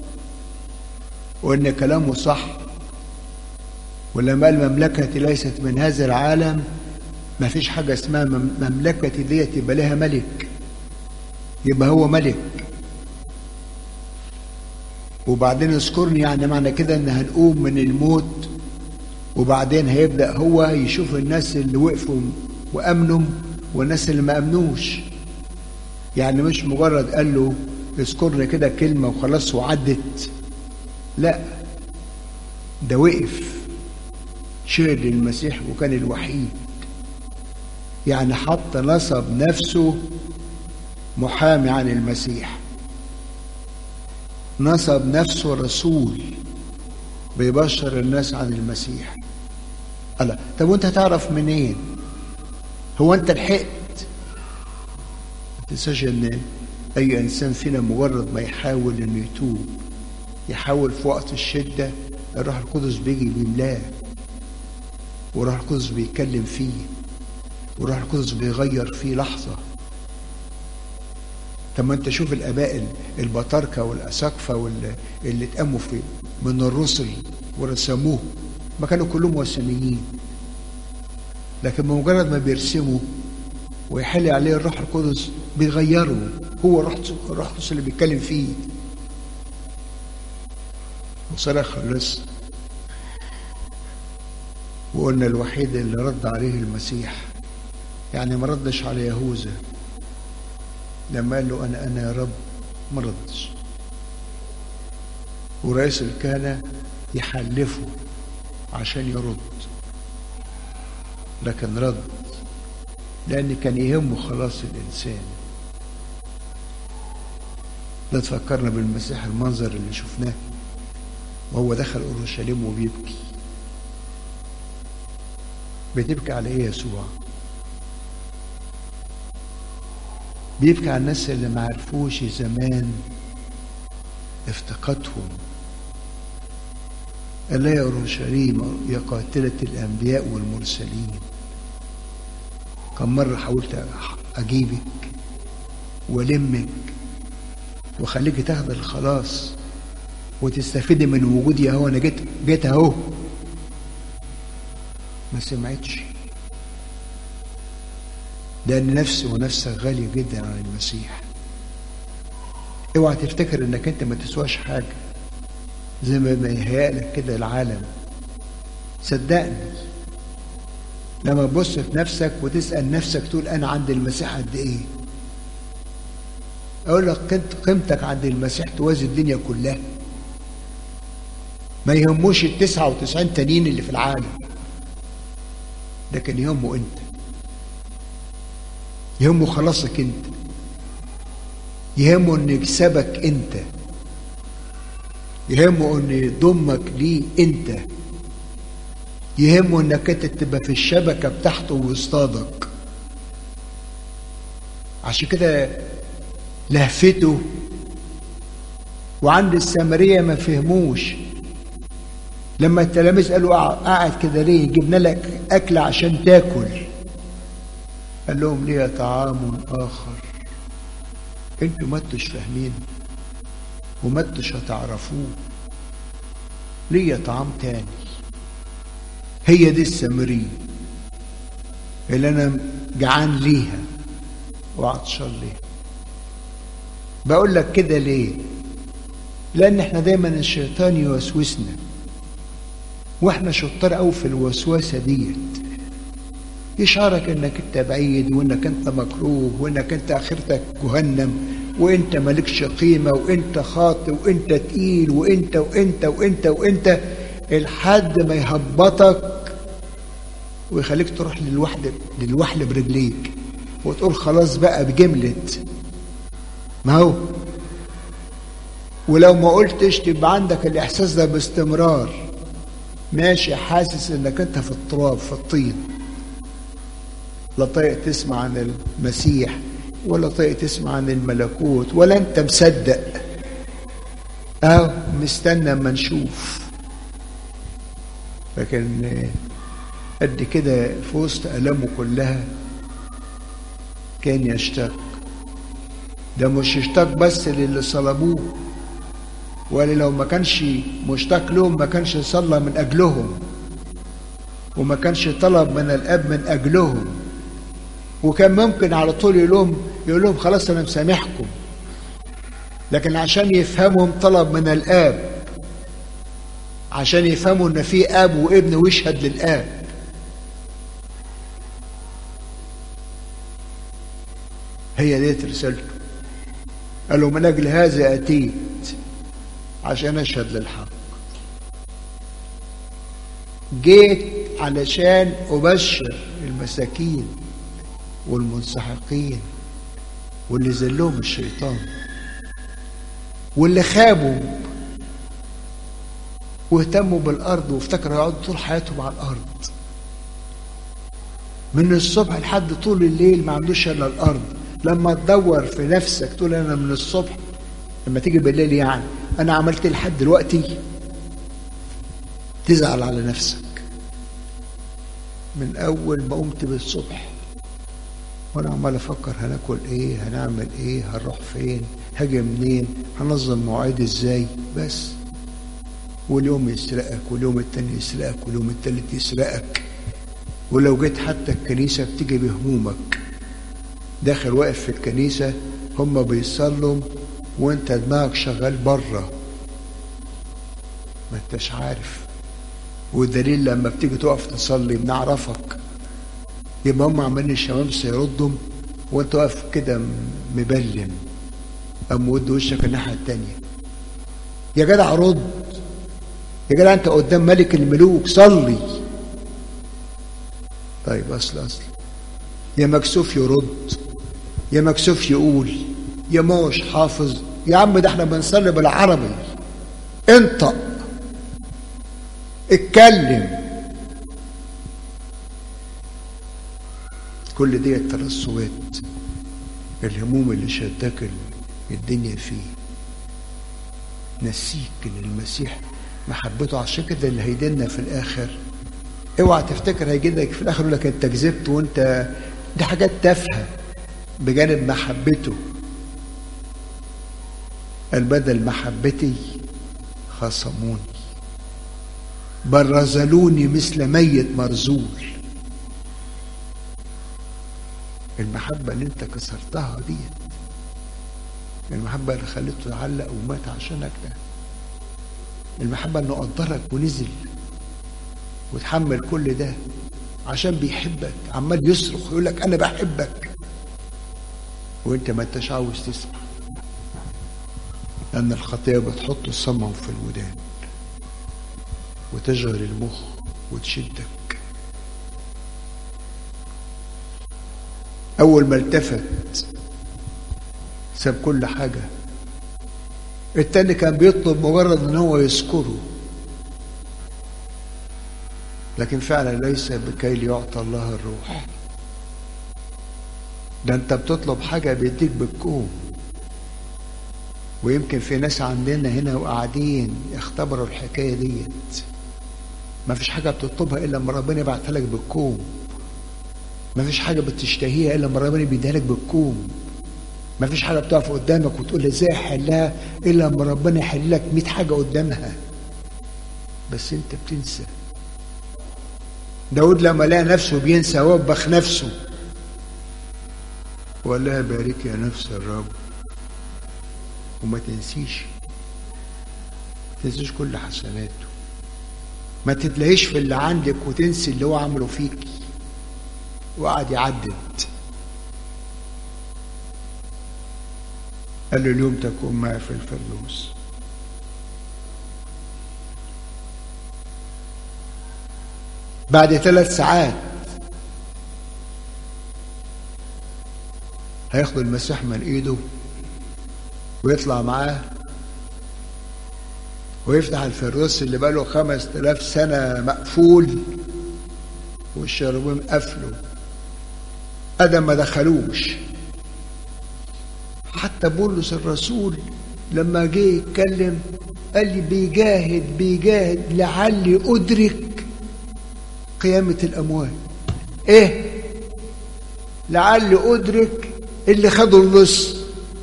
وان كلامه صح ولما قال مملكتي ليست من هذا العالم ما فيش حاجة اسمها مملكتي ديت يبقى لها ملك يبقى هو ملك وبعدين اذكرني يعني معنى كده ان هنقوم من الموت وبعدين هيبدأ هو يشوف الناس اللي وقفوا وأمنوا والناس اللي ما أمنوش يعني مش مجرد قال له اذكرني كده كلمة وخلاص وعدت لا ده وقف شهد للمسيح وكان الوحيد يعني حتى نصب نفسه محامي عن المسيح نصب نفسه رسول بيبشر الناس عن المسيح الله طب وانت تعرف منين هو انت لحقت ما تنساش ان اي انسان فينا مجرد ما يحاول انه يتوب يحاول في وقت الشده الروح القدس بيجي بيملاه والروح القدس بيتكلم فيه والروح القدس بيغير فيه لحظه طب ما انت شوف الاباء البطاركه والاساقفه واللي اللي اتقاموا في من الرسل ورسموه ما كانوا كلهم وثنيين لكن بمجرد ما بيرسموا ويحل عليه الروح القدس بيغيروا هو الروح الروح القدس اللي بيتكلم فيه وصرخ اللص وقلنا الوحيد اللي رد عليه المسيح يعني ما ردش على يهوذا لما قال له انا انا يا رب ما ردش ورئيس الكهنه يحلفه عشان يرد لكن رد لأن كان يهمه خلاص الإنسان ده تفكرنا بالمسيح المنظر اللي شفناه وهو دخل أورشليم وبيبكي بتبكي على إيه يسوع؟ بيبكي على الناس اللي ما عرفوش زمان افتقادهم قال يا أورشليم يا قاتلة الأنبياء والمرسلين كم مرة حاولت أجيبك وألمك وأخليك تاخد الخلاص وتستفيدي من وجودي أهو أنا جيت جيت أهو ما سمعتش لأن نفسي ونفسك غالية جدا عن المسيح اوعى تفتكر انك انت ما تسواش حاجه زي ما يهيألك كده العالم صدقني لما تبص في نفسك وتسأل نفسك تقول أنا عند المسيح قد إيه؟ أقول لك قيمتك عند المسيح توازي الدنيا كلها ما يهموش التسعة وتسعين تانيين اللي في العالم لكن يهمه أنت يهمه خلاصك أنت يهمه إن يكسبك أنت يهمه ان يضمك ليه انت يهمه انك انت تبقى في الشبكه بتاعته ويصطادك عشان كده لهفته وعند السامريه ما فهموش لما التلاميذ قالوا قاعد كده ليه جبنا لك اكل عشان تاكل قال لهم ليه طعام اخر انتوا ما انتوش فاهمين وما انتوش هتعرفوه ليا طعام تاني هي دي السامرية اللي انا جعان ليها وعطشان ليها بقول لك كده ليه لان احنا دايما الشيطان يوسوسنا واحنا شطار قوي في الوسوسه ديت يشعرك انك انت بعيد وانك انت مكروه وانك انت اخرتك جهنم وانت مالكش قيمة وانت خاطئ وانت تقيل وانت وانت وانت وانت لحد ما يهبطك ويخليك تروح للوحدة للوحل برجليك وتقول خلاص بقى بجملت ما هو ولو ما قلتش تبقى عندك الإحساس ده باستمرار ماشي حاسس انك انت في التراب في الطين لا طايق تسمع عن المسيح ولا طايق تسمع عن الملكوت ولا انت مصدق اه مستنى اما نشوف لكن قد كده في وسط ألمه كلها كان يشتاق ده مش يشتاق بس للي صلبوه ولا لو ما كانش مشتاق لهم ما كانش صلى من أجلهم وما كانش طلب من الأب من أجلهم وكان ممكن على طول يقول لهم يقول لهم خلاص أنا مسامحكم لكن عشان يفهمهم طلب من الآب عشان يفهموا إن في أب وابن ويشهد للآب هي ديت رسالته قال له من أجل هذا أتيت عشان أشهد للحق جيت علشان أبشر المساكين والمنسحقين واللي ذلهم الشيطان واللي خابوا واهتموا بالأرض وافتكروا يقعدوا طول حياتهم على الأرض من الصبح لحد طول الليل ما عندوش إلا الأرض لما تدور في نفسك تقول أنا من الصبح لما تيجي بالليل يعني أنا عملت لحد دلوقتي تزعل على نفسك من أول ما قمت بالصبح وأنا عمال أفكر هناكل إيه هنعمل إيه هنروح فين هاجي منين هنظم مواعيد إزاي بس واليوم يسرقك واليوم التاني يسرقك واليوم التالت يسرقك ولو جيت حتى الكنيسة بتيجي بهمومك داخل واقف في الكنيسة هم بيصلوا وانت دماغك شغال بره ما انتش عارف والدليل لما بتيجي تقف تصلي بنعرفك يبقى هم عمالين الشمامسة يردهم وانت واقف كده مبلم أم ود وشك الناحية التانية يا جدع رد يا جدع انت قدام ملك الملوك صلي طيب اصل اصل يا مكسوف يرد يا مكسوف يقول يا مش حافظ يا عم ده احنا بنصلي بالعربي انطق اتكلم كل دي الترسبات الهموم اللي شدك الدنيا فيه نسيك ان المسيح محبته عشان كده اللي هيدلنا في الاخر اوعى تفتكر هيجيلك في الاخر يقول لك انت كذبت وانت دي حاجات تافهه بجانب محبته قال بدل محبتي خصموني بل رزلوني مثل ميت مرزول المحبة اللي انت كسرتها ديت المحبة اللي خليته يعلق ومات عشانك ده المحبة انه قدرك ونزل وتحمل كل ده عشان بيحبك عمال يصرخ يقول لك انا بحبك وانت ما انتش عاوز تسمع لان الخطيه بتحط الصمم في الودان وتشغل المخ وتشدك اول ما التفت ساب كل حاجه التاني كان بيطلب مجرد ان هو يذكره لكن فعلا ليس بكي ليعطى الله الروح ده انت بتطلب حاجة بيديك بالكوم ويمكن في ناس عندنا هنا وقاعدين اختبروا الحكاية ديت ما فيش حاجة بتطلبها إلا لما ربنا يبعتها لك بالكوم ما فيش حاجة بتشتهيها إلا لما ربنا بيديها لك بالكوم ما فيش حاجة بتقف قدامك وتقول ازاي احلها إلا لما ربنا يحل لك 100 حاجة قدامها بس أنت بتنسى داود لما لقى نفسه بينسى وبخ نفسه وقال لها بارك يا نفس الرب وما تنسيش تنسيش كل حسناته ما تتلاقيش في اللي عندك وتنسي اللي هو عمله فيك وقعد يعدد قال له اليوم تكون معي في الفردوس بعد ثلاث ساعات هياخد المسيح من ايده ويطلع معاه ويفتح الفردوس اللي بقاله خمس تلاف سنة مقفول والشياطين قفلوا ادم ما دخلوش حتى بولس الرسول لما جه يتكلم قال لي بيجاهد بيجاهد لعلي ادرك قيامة الاموات ايه لعلي ادرك اللي خدوا اللص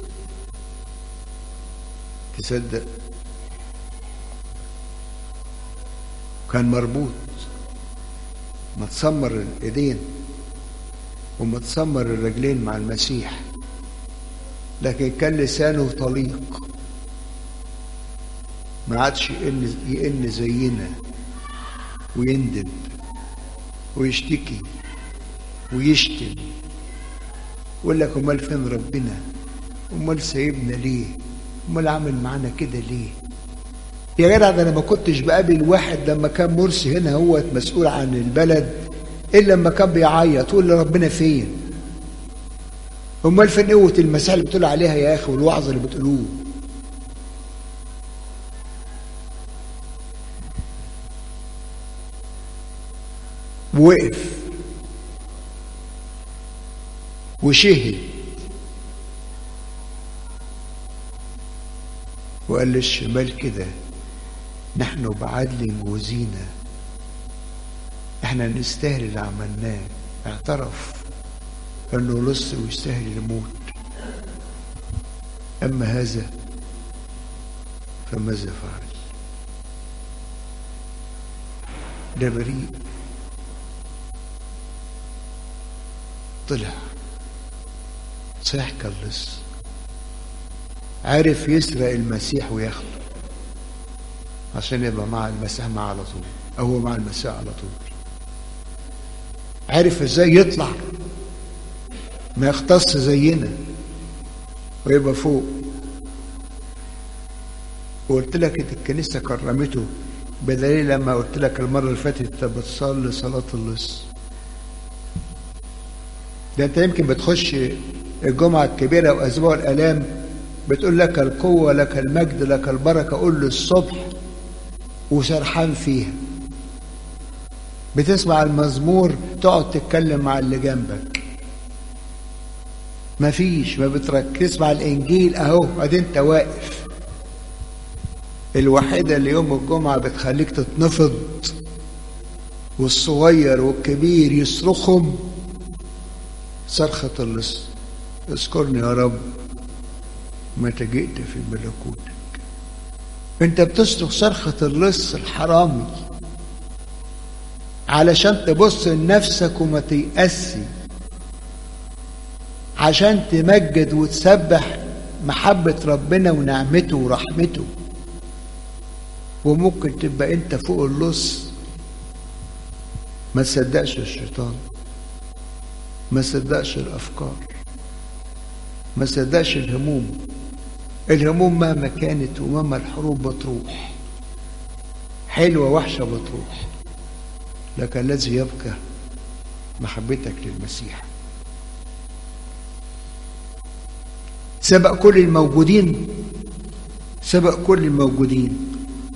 تصدق كان مربوط متسمر الايدين ومتسمر الرجلين مع المسيح لكن كان لسانه طليق ما عادش يئن يئن زينا ويندب ويشتكي ويشتم ويقول لك امال فين ربنا امال سايبنا ليه امال عامل معانا كده ليه يا جدع ده انا ما كنتش بقابل واحد لما كان مرسي هنا هو مسؤول عن البلد الا لما كان بيعيط يقول لي ربنا فين امال فين قوه المسيح اللي بتقول عليها يا اخي والوعظ اللي بتقولوه وقف وشهد وقال للشمال كده نحن بعدل جوزينا احنا نستاهل اللي عملناه اعترف انه لص ويستاهل الموت اما هذا فماذا فعل ده بريء طلع صحيح كان لص عرف يسرق المسيح وياخده عشان يبقى مع المسيح معاه على طول او هو مع المسيح على طول عرف ازاي يطلع ما يختص زينا ويبقى فوق وقلت لك الكنيسة كرمته بدليل لما قلت لك المرة اللي فاتت انت بتصلي صلاة اللص ده انت يمكن بتخش الجمعة الكبيرة وأسبوع الآلام بتقول لك القوة لك المجد لك البركة قول له الصبح وسرحان فيها بتسمع المزمور تقعد تتكلم مع اللي جنبك مفيش ما بتركز تسمع الانجيل اهو ادي انت واقف الوحيده اللي يوم الجمعه بتخليك تتنفض والصغير والكبير يصرخهم صرخه اللص اذكرني يا رب متى جئت في ملكوتك انت بتصرخ صرخه اللص الحرامي علشان تبص لنفسك وما تيأسي عشان تمجد وتسبح محبة ربنا ونعمته ورحمته وممكن تبقى انت فوق اللص ما تصدقش الشيطان ما تصدقش الافكار ما تصدقش الهموم الهموم مهما كانت ومهما الحروب بتروح حلوة وحشة بتروح لكن الذي يبقى محبتك للمسيح سبق كل الموجودين سبق كل الموجودين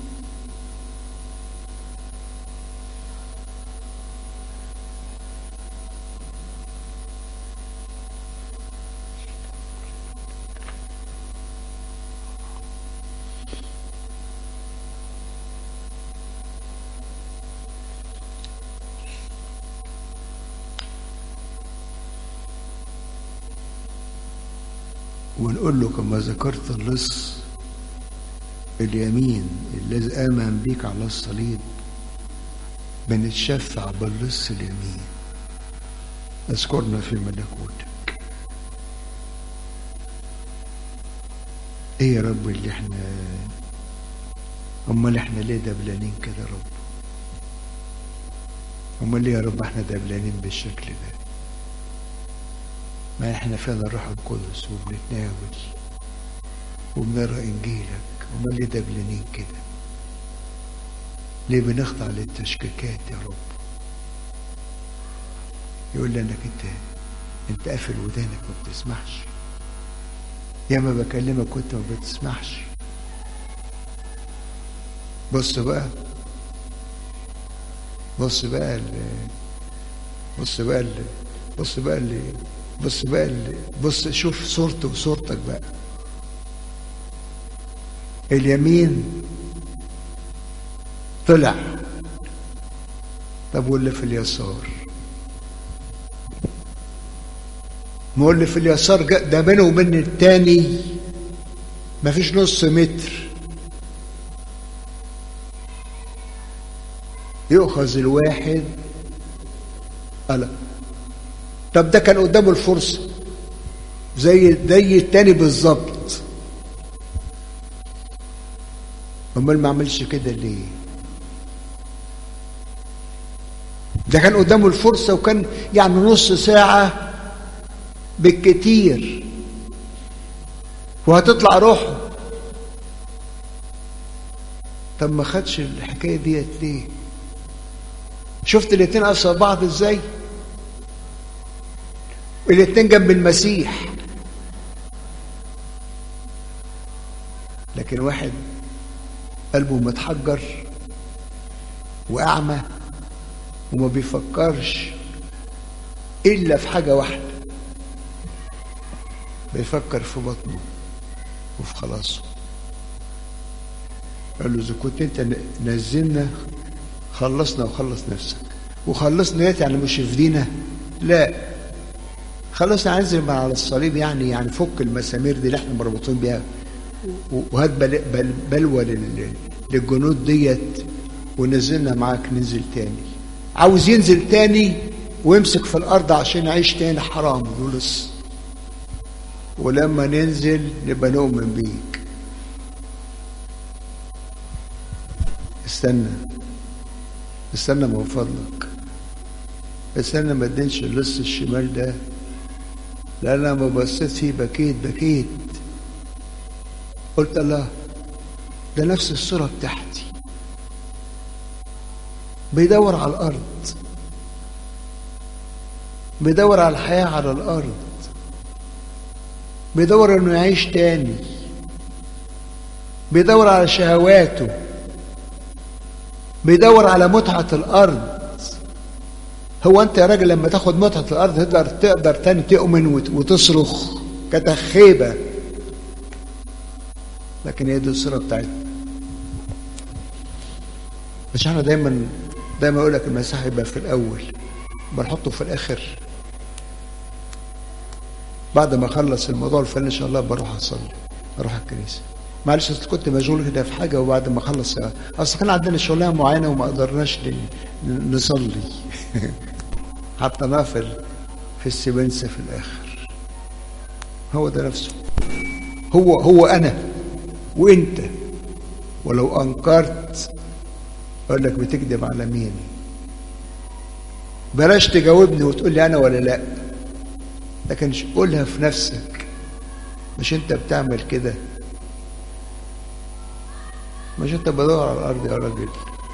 ونقول له كما ذكرت اللص اليمين الذي آمن بك على الصليب بنتشفع باللص اليمين اذكرنا في ملكوتك ايه يا رب اللي احنا امال احنا ليه دبلانين كده يا رب امال ليه يا رب احنا دبلانين بالشكل ده ما احنا فينا الروح القدس وبنتناول وبنقرا انجيلك امال ليه دبلانين كده ليه بنخضع للتشكيكات يا رب يقول لي انك انت انت قافل ودانك ما بتسمعش يا ما بكلمك وانت ما بتسمعش بص بقى بص بقى ال بص بقى ال بص بقى ال بص بقى ال بص شوف صورته وصورتك بقى اليمين طلع طب واللي في اليسار ما هو اللي في اليسار ده بينه وبين التاني مفيش نص متر يؤخذ الواحد ألا طب ده كان قدامه الفرصة زي زي التاني بالظبط امال ما عملش كده ليه ده كان قدامه الفرصة وكان يعني نص ساعة بالكتير وهتطلع روحه طب ما خدش الحكاية ديت ليه شفت الاتنين أثر بعض ازاي الاتنين جنب المسيح لكن واحد قلبه متحجر وأعمى وما بيفكرش إلا في حاجة واحدة بيفكر في بطنه وفي خلاصه قال له إذا كنت أنت نزلنا خلصنا وخلص نفسك وخلصنا يعني مش يفدينا لا خلصنا هننزل من على الصليب يعني يعني فك المسامير دي اللي احنا مربوطين بيها وهات بل بل بلوى للجنود ديت ونزلنا معاك ننزل تاني عاوز ينزل تاني ويمسك في الارض عشان يعيش تاني حرام لص ولما ننزل نبقى نؤمن بيك استنى استنى من فضلك استنى ما تدينش اللص الشمال ده لا انا ما بصيت فيه بكيت بكيت قلت الله ده نفس الصورة بتاعتي بيدور على الأرض بيدور على الحياة على الأرض بيدور إنه يعيش تاني بيدور على شهواته بيدور على متعة الأرض هو أنت يا راجل لما تاخد متعة الأرض تقدر تقدر تاني تؤمن وتصرخ كتخيبة لكن هي دي الصورة بتاعتنا مش احنا دايما دايما اقول لك المسيح يبقى في الاول بنحطه في الاخر بعد ما اخلص الموضوع الفلاني ان شاء الله بروح اصلي اروح الكنيسه معلش اصل كنت مشغول كده في حاجه وبعد ما اخلص اصل كان عندنا شغلانه معينه وما قدرناش نصلي حتى نافل في السبنسه في الاخر هو ده نفسه هو هو انا وانت ولو انكرت اقول لك بتكذب على مين بلاش تجاوبني وتقول لي انا ولا لا لكن قولها في نفسك مش انت بتعمل كده مش انت بدور على الارض يا راجل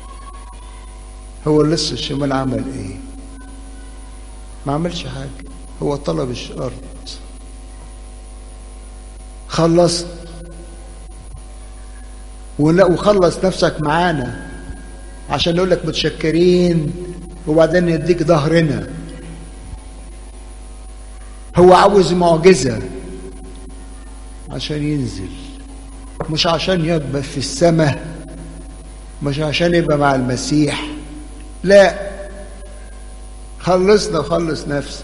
هو لسه الشمال عمل ايه ما عملش حاجه هو طلب الارض خلصت وخلص نفسك معانا عشان نقول لك متشكرين وبعدين نديك ظهرنا هو عاوز معجزة عشان ينزل مش عشان يبقى في السماء مش عشان يبقى مع المسيح لا خلصنا وخلص نفسك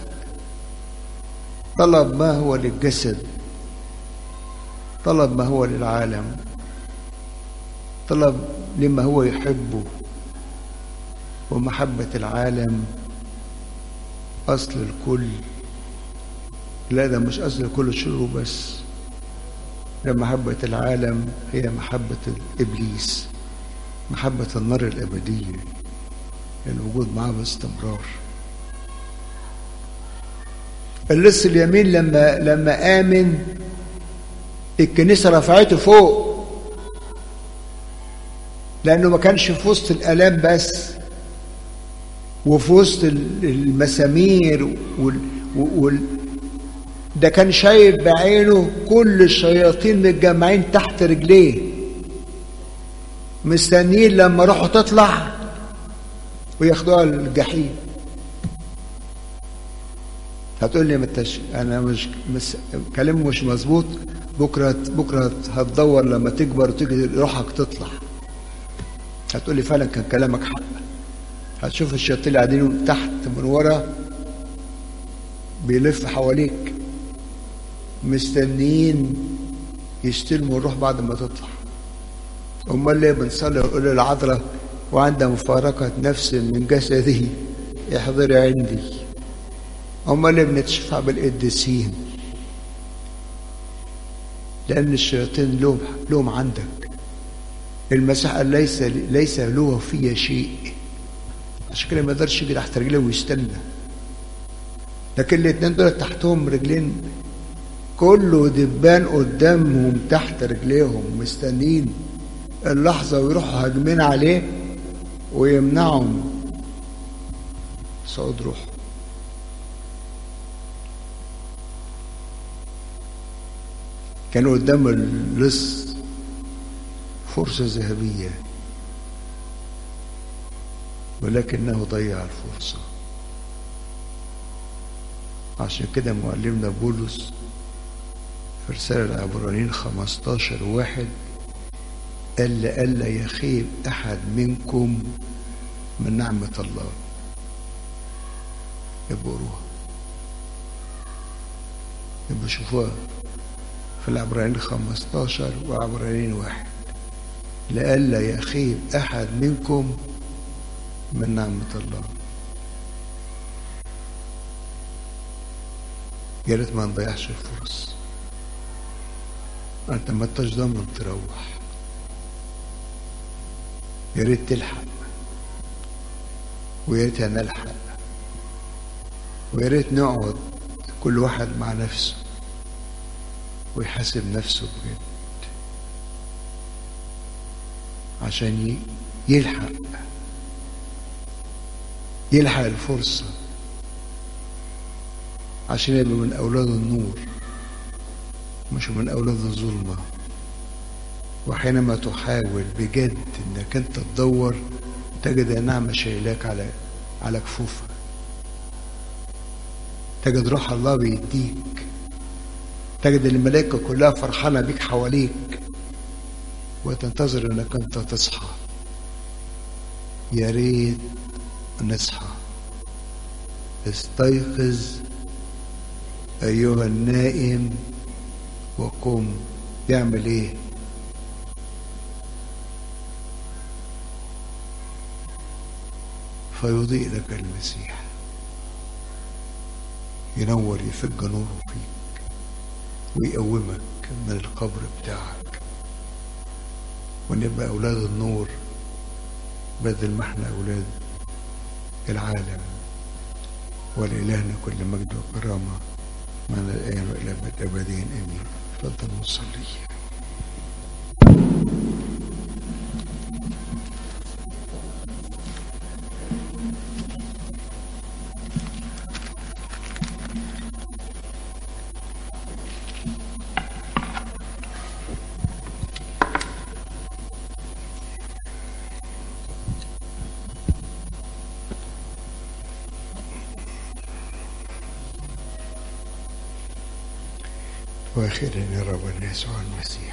طلب ما هو للجسد طلب ما هو للعالم طلب لما هو يحبه ومحبة العالم أصل الكل لا ده مش أصل الكل شره بس ده محبة العالم هي محبة إبليس محبة النار الأبدية الوجود معاه باستمرار اللص اليمين لما لما آمن الكنيسة رفعته فوق لأنه ما كانش في وسط الآلام بس وفي وسط المسامير وال... وال... ده كان شايف بعينه كل الشياطين متجمعين تحت رجليه مستنيين لما روحه تطلع وياخدوها الجحيم هتقول لي متش انا مش مس... كلام مش مظبوط بكره بكره هتدور لما تكبر وتيجي روحك تطلع هتقول لي فعلا كان كلامك حق هتشوف الشياطين اللي قاعدين تحت من ورا بيلف حواليك مستنيين يستلموا الروح بعد ما تطلع امال ليه بنصلي ونقول للعذراء وعند مفارقة نفس من جسده احضري عندي امال ليه بنتشفع بالقديسين لان الشياطين لهم لهم عندك المسيح قال ليس ليس له في شيء عشان كده ما يقدرش يجي تحت رجليه ويستنى لكن الاثنين دول تحتهم رجلين كله دبان قدامهم تحت رجليهم مستنيين اللحظة ويروحوا هاجمين عليه ويمنعهم صعود روحه كان قدام اللص فرصة ذهبية ولكنه ضيع الفرصة عشان كده معلمنا بولس في رسالة العبرانيين 15 واحد قال لألا يخيب أحد منكم من نعمة الله يبقوا قروها يبقوا شوفوها في العبرانيين 15 وعبرانيين واحد لئلا يخيب أحد منكم من نعمة الله يا ريت ما نضيعش الفرص انت ما انتش ضامن تروح يا ريت تلحق ويا ريت نلحق ويا ريت نقعد كل واحد مع نفسه ويحاسب نفسه بجد عشان يلحق يلحق الفرصة عشان يبقى من أولاد النور مش من أولاد الظلمة وحينما تحاول بجد انك انت تدور تجد النعمة شايلاك على على كفوفك تجد روح الله بيديك تجد الملائكة كلها فرحانة بيك حواليك وتنتظر انك انت تصحى يا ريت نصحى استيقظ ايها النائم وقم يعمل ايه فيضيء لك المسيح ينور يفج نوره فيك ويقومك من القبر بتاعك ونبقى أولاد النور بدل ما احنا أولاد العالم ولإلهنا كل مجد وكرامة من الآن وإلى أبد أبدين آمين تفضل نصلي واخيرا يا رب يسوع المسيح